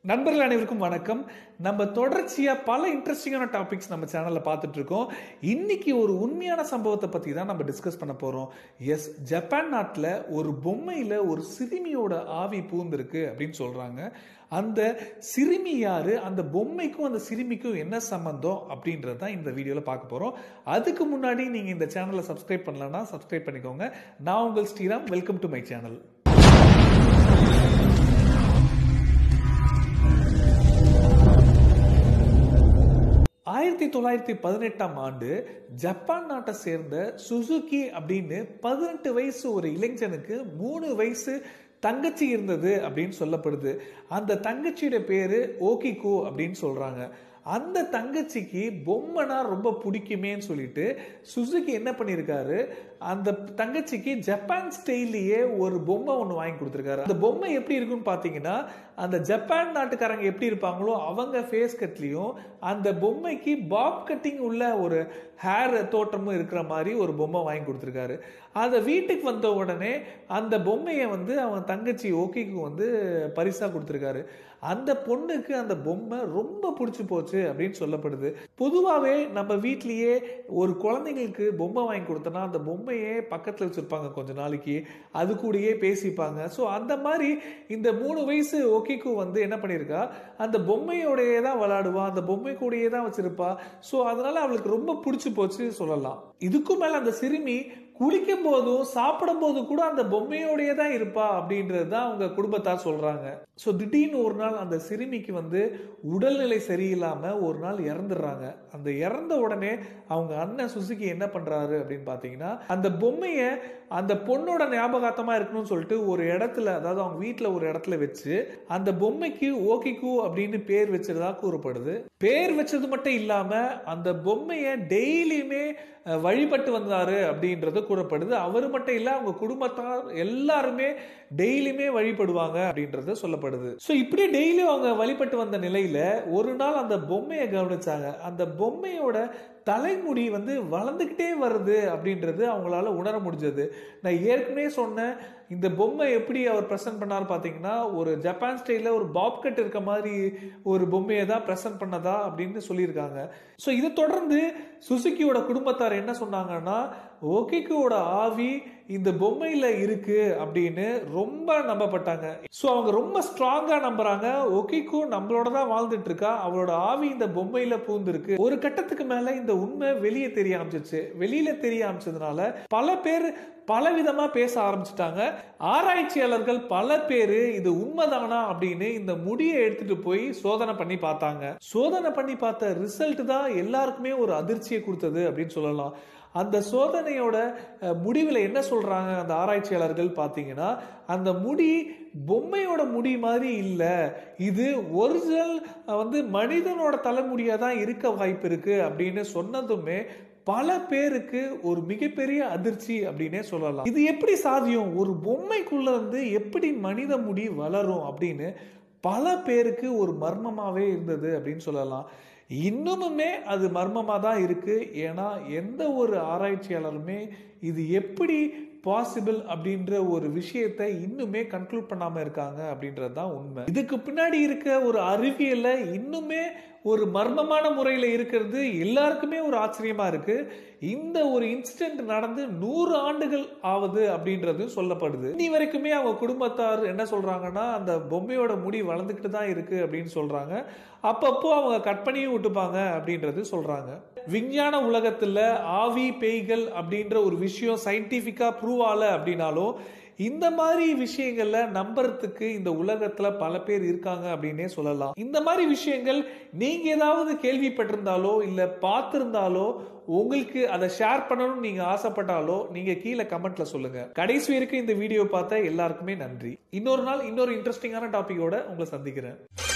நண்பர்கள் அனைவருக்கும் வணக்கம் நம்ம தொடர்ச்சியா பல இன்ட்ரெஸ்டிங்கான டாபிக்ஸ் நம்ம சேனல்ல பார்த்துட்டு இருக்கோம் இன்னைக்கு ஒரு உண்மையான சம்பவத்தை பத்தி தான் நம்ம டிஸ்கஸ் பண்ண போறோம் எஸ் ஜப்பான் நாட்டில் ஒரு பொம்மையில ஒரு சிறுமியோட ஆவி பூந்திருக்கு அப்படின்னு சொல்றாங்க அந்த சிறுமி யாரு அந்த பொம்மைக்கும் அந்த சிறுமிக்கும் என்ன சம்பந்தம் அப்படின்றது தான் இந்த வீடியோவில் பார்க்க போறோம் அதுக்கு முன்னாடி நீங்க இந்த சேனலை சப்ஸ்கிரைப் பண்ணலன்னா சப்ஸ்கிரைப் பண்ணிக்கோங்க நான் உங்கள் Sriram welcome to my channel ஆயிரத்தி தொள்ளாயிரத்தி பதினெட்டாம் ஆண்டு ஜப்பான் நாட்டை சேர்ந்த சுசுகி அப்படின்னு பதினெட்டு வயசு ஒரு இளைஞனுக்கு மூணு வயசு தங்கச்சி இருந்தது அப்படின்னு சொல்லப்படுது அந்த தங்கச்சியோட பேரு ஓகிகோ அப்படின்னு சொல்றாங்க அந்த தங்கச்சிக்கு பொம்மைனா ரொம்ப பிடிக்குமேன்னு சொல்லிட்டு சுசுகி என்ன பண்ணியிருக்காரு அந்த தங்கச்சிக்கு ஜப்பான் ஸ்டைல்லையே ஒரு பொம்மை ஒன்று வாங்கி கொடுத்துருக்காரு அந்த பொம்மை எப்படி இருக்குன்னு பார்த்தீங்கன்னா அந்த ஜப்பான் நாட்டுக்காரங்க எப்படி இருப்பாங்களோ அவங்க ஃபேஸ் கட்லேயும் அந்த பொம்மைக்கு பாப் கட்டிங் உள்ள ஒரு ஹேர் தோற்றமும் இருக்கிற மாதிரி ஒரு பொம்மை வாங்கி கொடுத்துருக்காரு அந்த வீட்டுக்கு வந்த உடனே அந்த பொம்மையை வந்து அவன் தங்கச்சி ஓகேக்கு வந்து பரிசா கொடுத்துருக்காரு அந்த பொண்ணுக்கு அந்த பொம்மை ரொம்ப பிடிச்சி போச்சு அப்படின்னு சொல்லப்படுது பொதுவாகவே நம்ம வீட்லேயே ஒரு குழந்தைங்களுக்கு பொம்மை வாங்கி கொடுத்தோன்னா அந்த பொம்மையே பக்கத்தில் வச்சுருப்பாங்க கொஞ்ச நாளைக்கு அது கூடயே பேசிப்பாங்க ஸோ அந்த மாதிரி இந்த மூணு வயசு ஓகேக்கும் வந்து என்ன பண்ணியிருக்கா அந்த பொம்மையோடையே தான் விளாடுவா அந்த பொம்மை கூடயே தான் வச்சிருப்பா ஸோ அதனால அவளுக்கு ரொம்ப பிடிச்சி போச்சு சொல்லலாம் இதுக்கும் மேலே அந்த சிறுமி குளிக்கும் போதும் சாப்பிடும் போது கூட அந்த பொம்மையோடயே தான் இருப்பா அப்படின்றது தான் அவங்க குடும்பத்தார் சொல்றாங்க ஸோ திடீர்னு ஒரு நாள் அந்த சிறுமிக்கு வந்து உடல்நிலை சரியில்லாம ஒரு நாள் இறந்துடுறாங்க அந்த இறந்த உடனே அவங்க அண்ணன் சுசுகி என்ன பண்றாரு அப்படின்னு பாத்தீங்கன்னா அந்த பொம்மைய அந்த பொண்ணோட ஞாபகார்த்தமா இருக்கணும்னு சொல்லிட்டு ஒரு இடத்துல அதாவது அவங்க வீட்டுல ஒரு இடத்துல வச்சு அந்த பொம்மைக்கு ஓகிக்கு அப்படின்னு பேர் வச்சதா கூறப்படுது பேர் வச்சது மட்டும் இல்லாம அந்த பொம்மைய டெய்லியுமே வழிபட்டு வந்தாரு அப்படின்றது கூறப்படுது அவர் மட்டும் இல்ல அவங்க குடும்பத்தார் எல்லாருமே டெய்லியுமே வழிபடுவாங்க அப்படின்றது சொல்லப்படுது ஸோ இப்படி டெய்லி அவங்க வழிபட்டு வந்த நிலையில ஒரு நாள் அந்த பொம்மையை கவனிச்சாங்க அந்த பொம்மையோட தலைமுடி வந்து வளர்ந்துக்கிட்டே வருது அப்படின்றது அவங்களால உணர முடிஞ்சது நான் ஏற்கனவே சொன்னேன் இந்த பொம்மை எப்படி அவர் ப்ரெசென்ட் பண்ணார் பார்த்தீங்கன்னா ஒரு ஜப்பான் ஸ்டைலில் ஒரு பாப் கட் இருக்க மாதிரி ஒரு பொம்மையை தான் ப்ரெசென்ட் பண்ணதா அப்படின்னு சொல்லியிருக்காங்க ஸோ இதை தொடர்ந்து சுசுக்கியோட குடும்பத்தார் என்ன சொன்னாங்கன்னா ஓகேக்குவோட ஆவி இந்த பொம்மையில இருக்கு அப்படின்னு ரொம்ப நம்பப்பட்டாங்க ஸோ அவங்க ரொம்ப ஸ்ட்ராங்கா நம்புறாங்க ஒகிக்கு நம்மளோட தான் வாழ்ந்துட்டு இருக்கா அவளோட ஆவி இந்த பொம்மையில பூந்திருக்கு ஒரு கட்டத்துக்கு மேல இந்த உண்மை வெளியே தெரிய ஆரம்பிச்சிச்சு வெளியில தெரிய ஆரம்பிச்சதுனால பல பேர் பல விதமா பேச ஆரம்பிச்சிட்டாங்க ஆராய்ச்சியாளர்கள் பல பேரு இது உண்மைதானா அப்படின்னு இந்த முடியை எடுத்துட்டு போய் சோதனை பண்ணி பார்த்தாங்க சோதனை பண்ணி பார்த்த ரிசல்ட் தான் எல்லாருக்குமே ஒரு அதிர்ச்சியை கொடுத்தது அப்படின்னு சொல்லலாம் அந்த சோதனையோட முடிவில் என்ன சொல்றாங்க அந்த ஆராய்ச்சியாளர்கள் பார்த்தீங்கன்னா அந்த முடி பொம்மையோட முடி மாதிரி இல்லை இது ஒரிஜினல் வந்து மனிதனோட தலைமுடியாக தான் இருக்க வாய்ப்பு இருக்கு அப்படின்னு சொன்னதுமே பல பேருக்கு ஒரு மிகப்பெரிய அதிர்ச்சி அப்படின்னே சொல்லலாம் இது எப்படி சாத்தியம் ஒரு பொம்மைக்குள்ள இருந்து எப்படி மனித முடி வளரும் அப்படின்னு பல பேருக்கு ஒரு மர்மமாவே இருந்தது அப்படின்னு சொல்லலாம் இன்னுமுமே அது மர்மமாக தான் இருக்கு ஏன்னா எந்த ஒரு ஆராய்ச்சியாளருமே இது எப்படி பாசிபிள் அப்படின்ற ஒரு விஷயத்தை இன்னுமே கன்க்ளூட் பண்ணாம இருக்காங்க அப்படின்றது தான் உண்மை இதுக்கு பின்னாடி இருக்க ஒரு அறிவியல்ல இன்னுமே ஒரு மர்மமான முறையில் இருக்கிறது எல்லாருக்குமே ஒரு ஆச்சரியமா இருக்கு இந்த ஒரு இன்சிடென்ட் நடந்து நூறு ஆண்டுகள் ஆகுது அப்படின்றது சொல்லப்படுது இனி வரைக்குமே அவங்க குடும்பத்தார் என்ன சொல்றாங்கன்னா அந்த பொம்மையோட முடி வளர்ந்துக்கிட்டு தான் இருக்கு அப்படின்னு சொல்றாங்க அப்பப்போ அவங்க கட் பண்ணியும் விட்டுப்பாங்க அப்படின்றது சொல்றாங்க விஞ்ஞான உலகத்துல ஆவி பேய்கள் அப்படின்ற ஒரு விஷயம் சயின்டிபிக்கா ப்ரூவ் ஆகல அப்படின்னாலும் இந்த மாதிரி விஷயங்கள்ல நம்புறதுக்கு இந்த உலகத்துல பல பேர் இருக்காங்க அப்படின்னே சொல்லலாம் இந்த மாதிரி விஷயங்கள் நீங்க ஏதாவது கேள்விப்பட்டிருந்தாலோ இல்ல பார்த்திருந்தாலோ உங்களுக்கு அதை ஷேர் பண்ணணும்னு நீங்க ஆசைப்பட்டாலோ நீங்க கீழே கமெண்ட்ல சொல்லுங்க கடைசி வரைக்கும் இந்த வீடியோ பார்த்த எல்லாருக்குமே நன்றி இன்னொரு நாள் இன்னொரு இன்ட்ரெஸ்டிங்கான டாபிக்கோட உங்களை சந்திக்கிறேன்